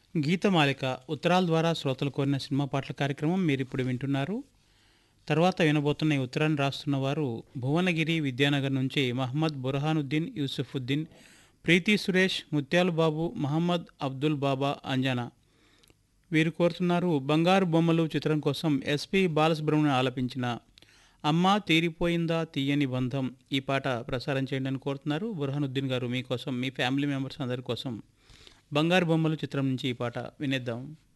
గీతమాలిక ఉత్తరాల ద్వారా శ్రోతలు కోరిన సినిమా పాటల కార్యక్రమం మీరు ఇప్పుడు వింటున్నారు తర్వాత వినబోతున్న ఈ ఉత్తరాన్ని రాస్తున్న వారు భువనగిరి విద్యానగర్ నుంచి మహమ్మద్ బుర్హానుద్దీన్ యూసుఫుద్దీన్ ప్రీతి సురేష్ ముత్యాలు బాబు మహమ్మద్ అబ్దుల్ బాబా అంజనా వీరు కోరుతున్నారు బంగారు బొమ్మలు చిత్రం కోసం ఎస్పి బాలసుబ్రహ్మణ్యం ఆలపించిన అమ్మ తీరిపోయిందా తీయని బంధం ఈ పాట ప్రసారం చేయండి అని కోరుతున్నారు బుర్హానుద్దీన్ గారు మీకోసం మీ ఫ్యామిలీ మెంబర్స్ అందరి కోసం బంగారు బొమ్మలు చిత్రం నుంచి ఈ పాట వినేద్దాం